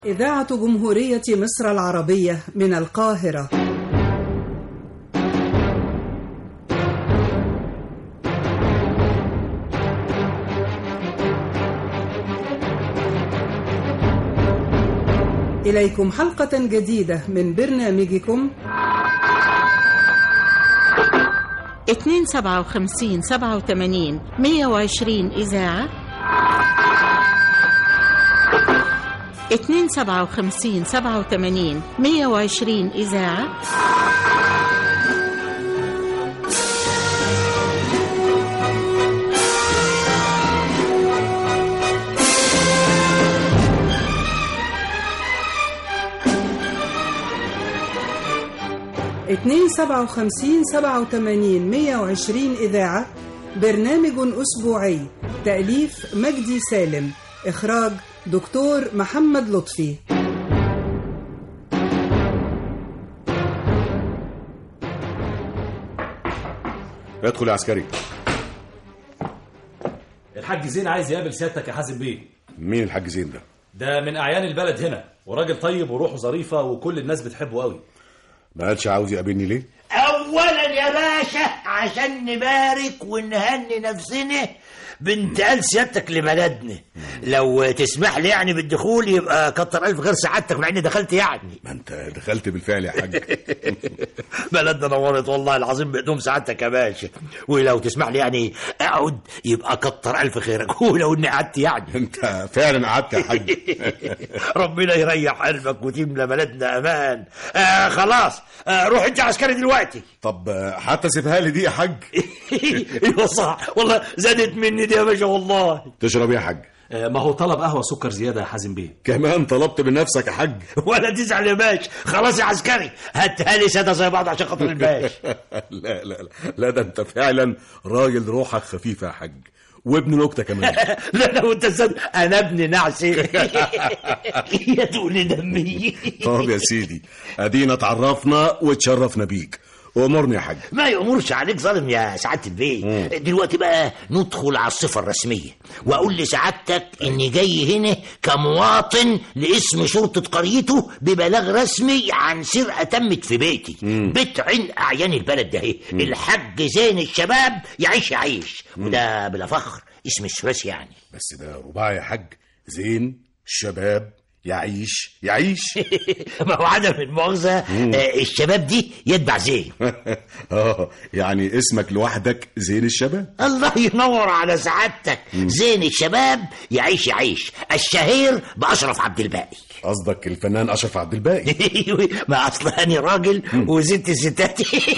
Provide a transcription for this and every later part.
إذاعة جمهورية مصر العربية من القاهرة إليكم حلقة جديدة من برنامجكم 257 87 120 إذاعة 257 87 120 إذاعة اتنين سبعة وخمسين سبعة وتمانين مية وعشرين إذاعة برنامج أسبوعي تأليف مجدي سالم إخراج دكتور محمد لطفي ادخل يا عسكري الحاج زين عايز يقابل سيادتك يا حازم بيه مين الحاج زين ده ده من اعيان البلد هنا وراجل طيب وروحه ظريفه وكل الناس بتحبه قوي ما قالش عاوز يقابلني ليه اولا يا باشا عشان نبارك ونهني نفسنا بانتقال سيادتك لبلدنا لو تسمح لي يعني بالدخول يبقى كتر الف غير سعادتك مع اني دخلت يعني ما انت دخلت بالفعل يا حاج بلدنا نورت والله العظيم بقدوم سعادتك يا باشا ولو تسمح لي يعني اقعد يبقى كتر الف خيرك ولو اني قعدت يعني انت فعلا قعدت يا حاج ربنا يريح قلبك وتملى بلدنا امان آه خلاص آه روح انت عسكري دلوقتي طب آه، حتى سيبها لي دي يا حاج ايوه صح والله زادت مني دي يا باشا والله تشرب ايه يا حاج آه، ما هو طلب قهوه سكر زياده يا حازم بيه كمان طلبت من نفسك يا حاج ولا تزعل يا باشا خلاص يا عسكري هاتها لي ساده زي بعض عشان خاطر الباشا لا لا لا لا ده انت فعلا راجل روحك خفيفه يا حاج وابن نكته كمان لا لا وانت صدق انا ابن نعسي يا تقول دمي طب يا سيدي ادينا اتعرفنا واتشرفنا بيك وامرني يا حاج ما يأمرش عليك ظالم يا سعادة البيه دلوقتي بقى ندخل على الصفة الرسمية وأقول لسعادتك إني جاي هنا كمواطن لاسم شرطة قريته ببلاغ رسمي عن سرقة تمت في بيتي بيت عين أعيان البلد ده اهي. الحاج زين الشباب يعيش يعيش وده بلا فخر اسم الثلاثي يعني بس ده رباعي يا حاج زين شباب يعيش يعيش ما هو عدم المؤاخذة آه، الشباب دي يتبع زين اه يعني اسمك لوحدك زين الشباب الله ينور على سعادتك زين الشباب يعيش يعيش الشهير بأشرف عبد الباقي قصدك الفنان اشرف عبد الباقي ما اصل انا راجل وست ستات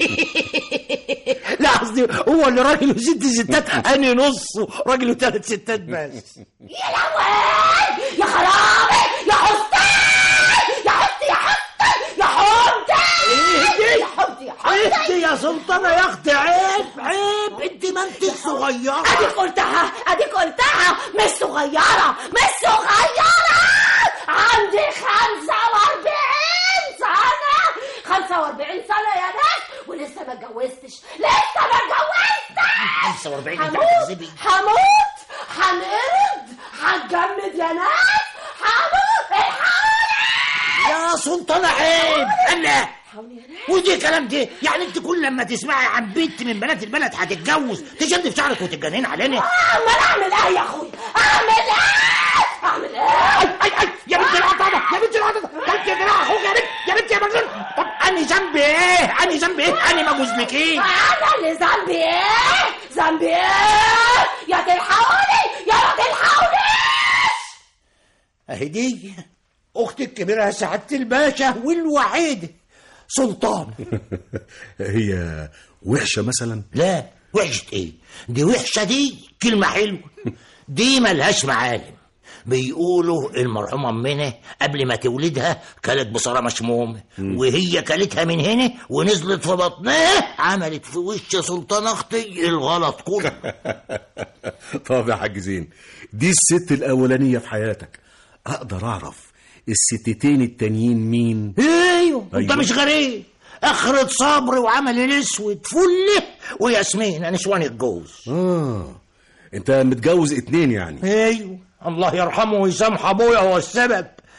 لا قصدي هو اللي راجل وست ستات انا نصه راجل وثلاث ستات بس يا لهوي يا خرابي يا حسين يا حسين يا حسين يا حمدي يا حمدي يا حمدي انت يا سلطانة يا اختي عيب عيب انت ما انت صغيرة اديك قلتها اديك قلتها مش صغيرة مش صغيرة عندي خمسة واربعين سنة خمسة واربعين سنة يا ناس ولسه ما اتجوزتش لسه ما اتجوزتش 45 انت هموت هتحسبي هموت هنقرض هتجمد يا ناس هموت الحقوني يا سلطانة عيب انا الحقوني يا ناس ودي كلام دي يعني انت كل لما تسمعي عن بنت من بنات البلد هتتجوز تشد في شعرك وتتجنن علينا امال اعمل ايه يا اخويا اعمل ايه اعمل ايه اي اي يا بنت العطابة يا بنت العطابة انت يا جماعة اخوك يا بنت يا بنت يا مجنون طب اني ذنبي ايه اني ذنبي ايه اني ما جوزبكيش انا اللي ذنبي ايه ذنبي ايه يا تلحقوني يا ما تلحقونيش اهي دي اختي الكبيرة يا سعادة الباشا والوحيدة سلطان هي وحشه مثلا لا وحشة ايه دي وحشة دي كلمة حلوة دي ملهاش معالم بيقولوا المرحومة أمنا قبل ما تولدها كانت بصرة مشمومة وهي كلتها من هنا ونزلت في بطنها عملت في وش سلطان أختي الغلط كله طب يا حاج زين دي الست الاولانيه في حياتك اقدر اعرف الستتين التانيين مين ايوه انت أيوة. مش غريب اخرة صبري وعمل الاسود فله وياسمين نسوان الجوز اه انت متجوز اتنين يعني ايوه الله يرحمه ويسامح ابويا هو السبب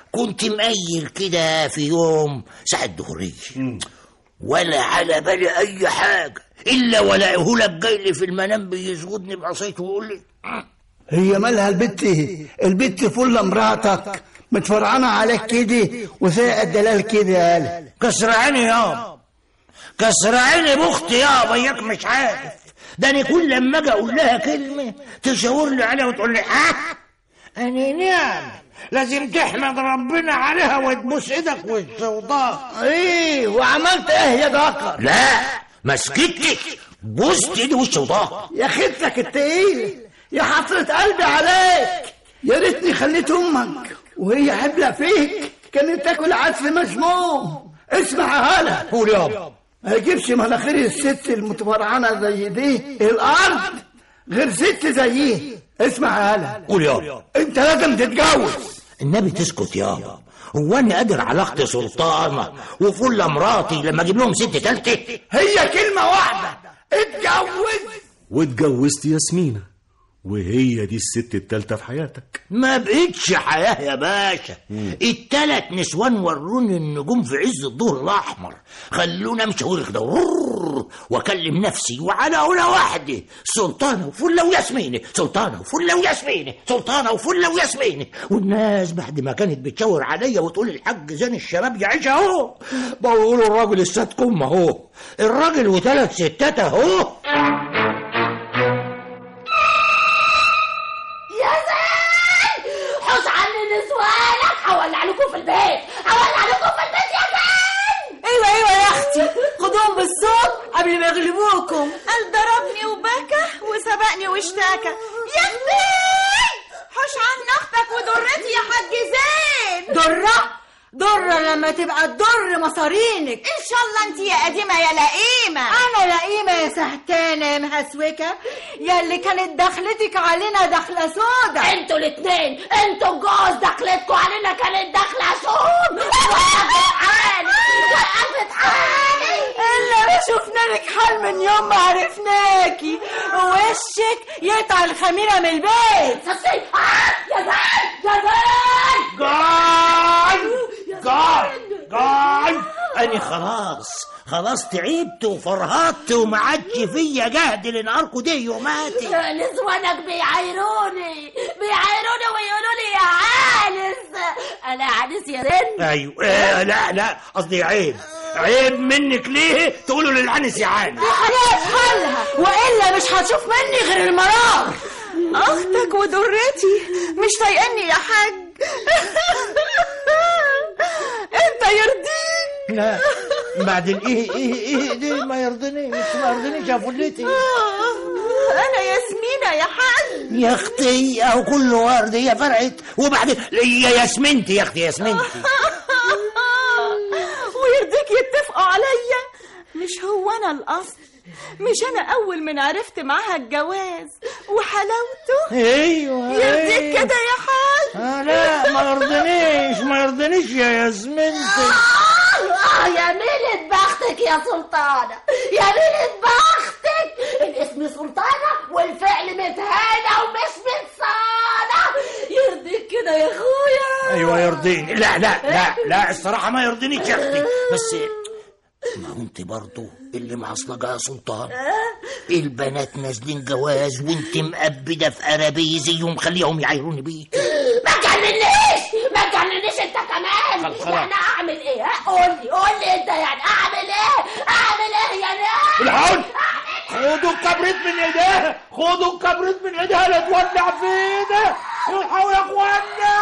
كنت مقيل كده في يوم ساعة ظهرية ولا على بالي أي حاجة إلا ولاقيه لك جاي لي في المنام بيسجدني بعصايته ويقول لي هي مالها البت البت فل مراتك متفرعنة عليك كده وسايقة الدلال كده يالا كسر عيني يابا كسر عيني بختي يابا اياك مش عارف ده انا كل لما اجي اقول لها كلمه تشاور لي عليها وتقول لي ها انا نعم لازم تحمد ربنا عليها وتبوس ايدك والسوداء ايه وعملت ايه يا ذكر لا ما سكتش بوست ايدي والسوداء يا خدتك التقيل يا حسرة قلبي عليك يا ريتني خليت امك وهي حبلة فيك كانت تاكل عدس مسموم اسمع يا هلا قول يابا ما يجيبش مناخير الست المتفرعنة زي دي الأرض غير ست زيه اسمع يا هلا قول يابا انت لازم تتجوز النبي تسكت يابا هو انا قادر على اختي سلطانه وفل مراتي لما اجيب لهم ست تالته هي كلمة واحدة اتجوز واتجوزت ياسمينة وهي دي الست التالتة في حياتك ما بقتش حياة يا باشا التلات نسوان وروني النجوم في عز الظهر الأحمر خلونا امشي اقول كده ورر واكلم نفسي وعلى أولى واحدة سلطانة وفلة وياسمينة سلطانة وفلة وياسمينة سلطانة وفلة وياسمينة والناس بعد ما كانت بتشاور عليا وتقول الحاج زين الشباب يعيش اهو بقولوا الراجل السات كم اهو الراجل وثلاث ستات اهو يا زين حوش عني نسوانك هولع لكم في البيت هولع لكم في البيت يا زين ايوه ايوه يا اختي خدوهم بالصوت قبل ما يغلبوكم قال ضربني وبكى وسبقني واشتكى يا اختي حوش عن اختك وضرتي يا حاج زين ضرة ضرة لما تبقى تضر مصارينك ان شاء الله انت يا قديمة يا لئيمة انا لئيمة يا سهتانة يا مهسوكة يا اللي كانت دخلتك علينا دخلة سودا انتوا الاتنين انتوا الجوز دخلتكوا علينا كانت داخله سود وقفت حالي وقفت حالي الا ما شفنا لك حال من يوم ما عرفناكي وشك يقطع الخميره من البيت سسي آه يا زين يا زين جاي جاي جاي أنا خلاص خلاص تعبت وفرهطت وما عادش فيا جهد لنهاركوا دي يوماتي نسوانك بيعايروني بيعايروني ويقولوا لي يا عانس انا عانس يا زين ايوه آه لا لا قصدي عيب عيب منك ليه تقولوا للعنس يا عانس خلاص حلها والا مش هتشوف مني غير المرار اختك وضرتي مش طايقني يا حاج انت يرضيك لا بعدين ايه ايه ايه دي ما يرضنيش ما يرضنيش يا فلتي انا ياسمينة يا حاج يا اختي اهو كل ورد هي فرقت وبعدين يا ياسمنتي يا اختي ياسمنتي ويرضيك يتفقوا عليا مش هو انا الاصل مش انا اول من عرفت معاها الجواز وحلاوته ايوه يرضيك كده يا حاج آه لا ما يرضنيش ما يرضنيش يا ياسمنتي آه يا ميلة بختك يا سلطانة يا ميلة بختك الاسم سلطانة والفعل متهانة ومش متصانة يرضيك كده يا اخويا ايوه يرضيني لا لا لا لا الصراحه ما يرضينيش يا اختي بس ما هو انت برضه اللي معصلجه يا سلطان البنات نازلين جواز وانت مقبده في قرابيزي ومخليهم يعايروني بيك ما تجننيش ما تجننيش انت كمان خلاص، خلاص. يعني اعمل ايه ها؟ قول لي قول لي انت يعني اعمل ايه اعمل ايه يا ناس العون خدوا الكبريت من ايديها خدوا الكبريت من ايديها لا تولع في ايدها الحقوا يا اخوانا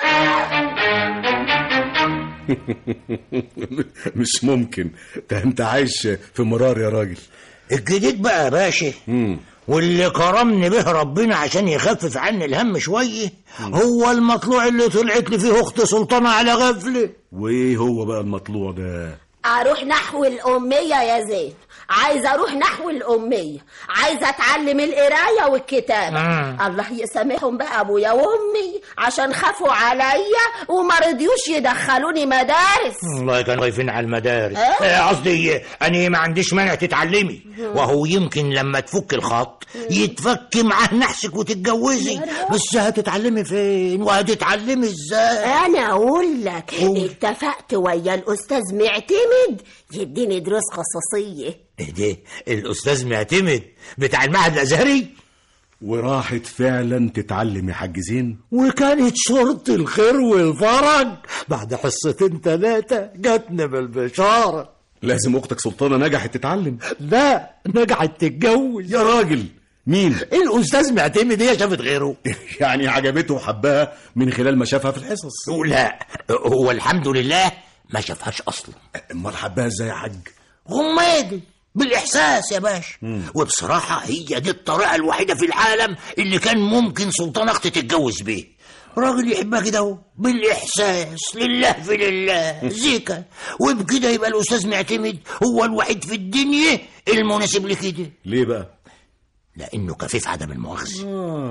مش ممكن ده انت عايش في مرار يا راجل الجديد بقى يا باشا واللي كرمني به ربنا عشان يخفف عني الهم شويه هو المطلوع اللي طلعت لي فيه اخت سلطانه على غفله وايه هو بقى المطلوع ده اروح نحو الاميه يا زين عايزه اروح نحو الاميه عايزه اتعلم القرايه والكتابه آه. الله يسامحهم بقى ابويا وامي عشان خافوا عليا وما رضيوش يدخلوني مدارس والله كانوا خايفين على المدارس آه. آه، قصدي انا ما عنديش مانع تتعلمي وهو يمكن لما تفك الخط يتفك معاه نحسك وتتجوزي بس هتتعلمي فين وهتتعلمي ازاي انا اقول لك اتفقت ويا الاستاذ معتمد يديني دروس خصوصيه ايه ده الاستاذ معتمد بتاع المعهد الازهري وراحت فعلا تتعلم يا حاج زين وكانت شرطة الخير والفرج بعد حصتين ثلاثة جاتنا بالبشارة لازم اختك سلطانه نجحت تتعلم لا نجحت تتجوز يا راجل مين الأستاذ معتمد هي شافت غيره يعني عجبته وحبها من خلال ما شافها في الحصص لا هو الحمد لله ما شافهاش أصلا امال حبها ازاي يا حاج غمادي بالإحساس يا باشا وبصراحة هي دي الطريقة الوحيدة في العالم اللي كان ممكن سلطان أختي تتجوز بيه راجل يحبها كده اهو بالإحساس لله في لله زيكا وبكده يبقى الأستاذ معتمد هو الوحيد في الدنيا المناسب لكده ليه بقى لأنه كفيف عدم المؤاخذة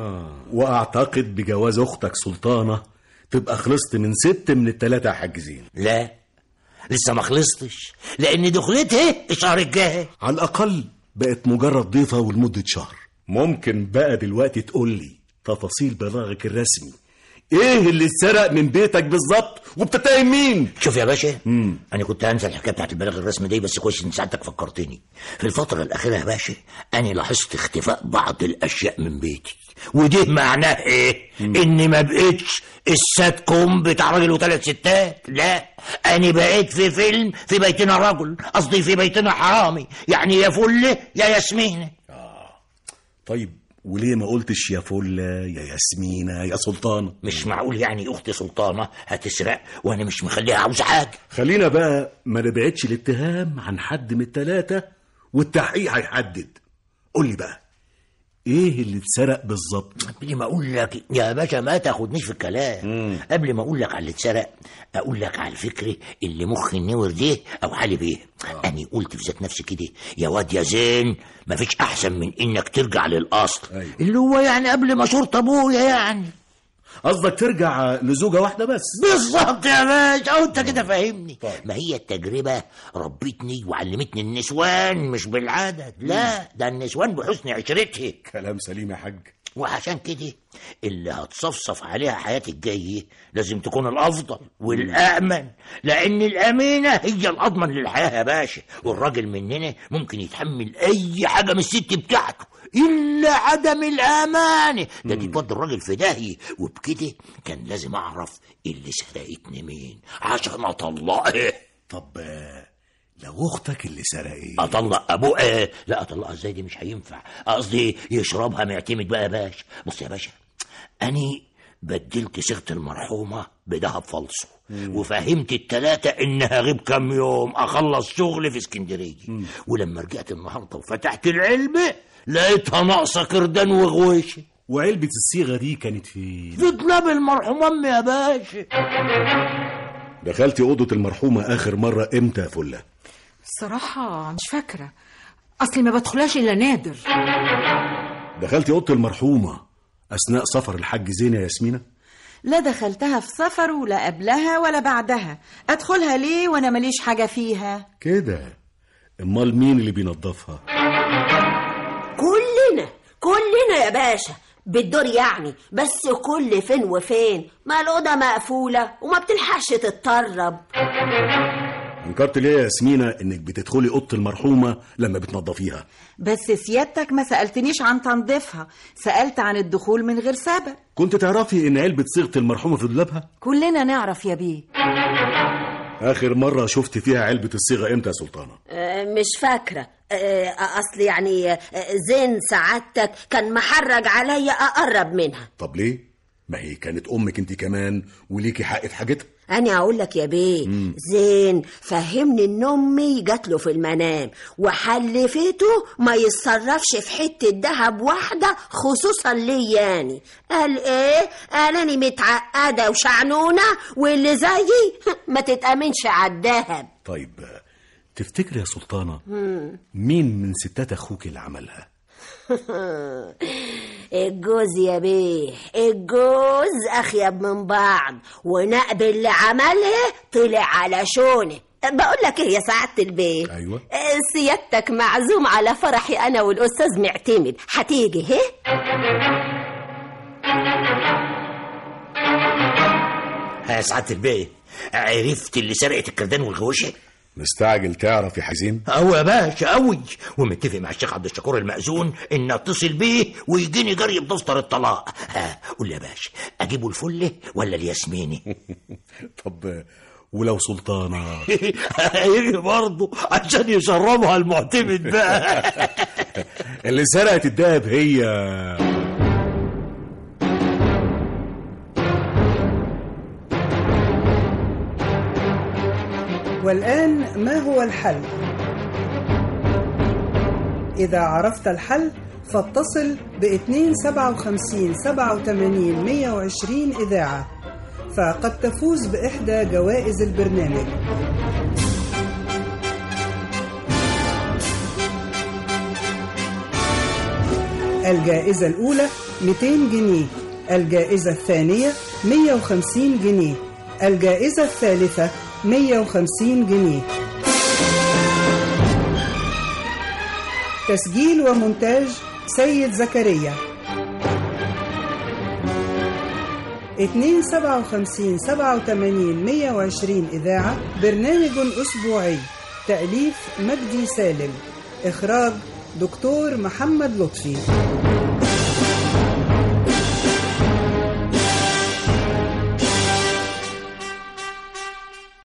واعتقد بجواز اختك سلطانه تبقى خلصت من ست من التلاتة يا حاج زين لا لسه ما خلصتش لأن دخلتها الشهر الجاي على الاقل بقت مجرد ضيفه ولمده شهر ممكن بقى دلوقتي تقول لي تفاصيل بلاغك الرسمي ايه اللي اتسرق من بيتك بالظبط وبتتهم مين شوف يا باشا انا كنت هنسى الحكايه بتاعت البلاغ الرسمي دي بس كويس ان سعادتك فكرتني في الفتره الاخيره يا باشا انا لاحظت اختفاء بعض الاشياء من بيتي وده معناه ايه اني ما بقتش السات كوم بتاع راجل وثلاث ستات لا انا بقيت في فيلم في بيتنا رجل قصدي في بيتنا حرامي يعني يا فله يا ياسمينه طيب وليه ما قلتش يا فله يا ياسمينه يا سلطانه مش معقول يعني اختي سلطانه هتسرق وانا مش مخليها عاوز حاجه خلينا بقى ما نبعدش الاتهام عن حد من التلاتة والتحقيق هيحدد قول لي بقى ايه اللي اتسرق بالظبط قبل ما اقول لك يا باشا ما تاخدنيش في الكلام قبل ما اقول لك على اللي اتسرق اقول لك على الفكر اللي مخ النور ده او حالي بيه انا قلت في ذات نفسي كده يا واد يا زين مفيش احسن من انك ترجع للاصل أيوة. اللي هو يعني قبل ما شرط ابويا يعني قصدك ترجع لزوجة واحدة بس بالظبط يا باشا أو انت كده فاهمني ما هي التجربة ربتني وعلمتني النسوان مش بالعدد لا ده النسوان بحسن عشرتها كلام سليم يا حاج وعشان كده اللي هتصفصف عليها حياتك الجاية لازم تكون الأفضل والأأمن لأن الأمينة هي الأضمن للحياة يا باشا والراجل مننا ممكن يتحمل أي حاجة من الست بتاعته إلا عدم الأمانة ده دي تودي الراجل في داهية وبكده كان لازم أعرف اللي سرقتني مين عشان أطلقها طب آه، لو اختك اللي سرقت اطلق ابوه آه لا اطلقها ازاي دي مش هينفع قصدي يشربها معتمد بقى يا باشا بص يا باشا اني بدلت صيغه المرحومه بذهب فالصو وفهمت التلاتة انها غيب كام يوم اخلص شغل في اسكندريه ولما رجعت النهارده وفتحت العلبه لقيتها ناقصه كردان وغويشه وعلبة الصيغة دي كانت في في دولاب المرحوم امي يا باشا دخلتي أوضة المرحومة آخر مرة إمتى يا فلة الصراحة مش فاكرة أصلي ما بدخلهاش إلا نادر دخلتي أوضة المرحومة أثناء سفر الحاج زين يا ياسمينة لا دخلتها في سفر ولا قبلها ولا بعدها ادخلها ليه وانا ماليش حاجه فيها كده امال مين اللي بينظفها كلنا كلنا يا باشا بالدور يعني بس كل فين وفين ما الأوضة مقفولة وما بتلحقش تتطرب انكرت ليه يا ياسمينة انك بتدخلي اوضه المرحومه لما بتنظفيها بس سيادتك ما سالتنيش عن تنظيفها سالت عن الدخول من غير سبب كنت تعرفي ان علبه صيغه المرحومه في دولابها كلنا نعرف يا بيه اخر مره شفت فيها علبه الصيغه امتى يا سلطانه آه، مش فاكرة آه، أصل يعني آه، زين سعادتك كان محرج عليا أقرب منها طب ليه ما هي كانت امك انت كمان وليكي حق في حاجتها أنا أقول لك يا بيه زين فهمني إن أمي جات له في المنام وحلفته ما يتصرفش في حتة دهب واحدة خصوصا لي يعني قال إيه؟ قال أنا متعقدة وشعنونة واللي زيي ما تتأمنش على الدهب طيب آه، تفتكر يا سلطانة مين من ستات أخوك اللي عملها الجوز يا بيه الجوز اخيب من بعض ونقب اللي عملها طلع على شونه بقول لك ايه يا سعاده البيه أيوة. آه، سيادتك معزوم على فرحي انا والاستاذ معتمد هتيجي هه ها يا سعاده البيه عرفت اللي سرقت الكردان والغوشه مستعجل تعرف يا حزين أوي يا باشا أوي ومتفق مع الشيخ عبد الشكور المأذون إن أتصل بيه ويجيني جري بدفتر الطلاق ها قول لي يا باشا أجيبه الفلة ولا الياسميني طب ولو سلطانة هيجي برضه عشان يشربها المعتمد بقى اللي سرقت الدهب هي والآن ما هو الحل؟ إذا عرفت الحل فاتصل ب 257 87 120 إذاعة فقد تفوز بإحدى جوائز البرنامج الجائزة الأولى 200 جنيه الجائزة الثانية 150 جنيه الجائزة الثالثة 150 جنيه تسجيل ومونتاج سيد زكريا 257 87 120 إذاعة برنامج أسبوعي تأليف مجدي سالم إخراج دكتور محمد لطفي